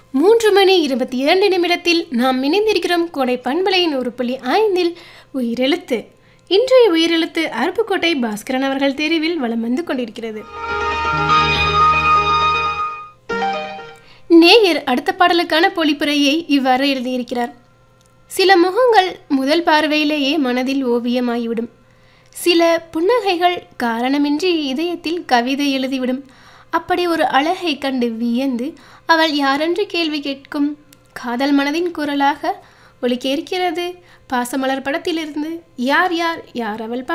மூன்று மணி இருபத்தி இரண்டு நிமிடத்தில் நாம் இணைந்திருக்கிறோம் கோடை பண்பலையின் ஒரு புள்ளி ஐந்தில் உயிரெழுத்து இன்றைய உயிரெழுத்து அருப்புக்கோட்டை பாஸ்கரன் அவர்கள் தெரிவில் வலம் வந்து கொண்டிருக்கிறது நேயர் அடுத்த பாடலுக்கான பொழிப்புரையை இவ்வாறு எழுதியிருக்கிறார் சில முகங்கள் முதல் பார்வையிலேயே மனதில் ஓவியமாகிவிடும் சில புன்னகைகள் காரணமின்றி இதயத்தில் கவிதை எழுதிவிடும் அப்படி ஒரு அழகை கண்டு வியந்து அவள் யாரென்று கேள்வி கேட்கும் காதல் மனதின் குரலாக ஒலிக்க இருக்கிறது பாசமலர் படத்திலிருந்து யார் யார் யார் அவள்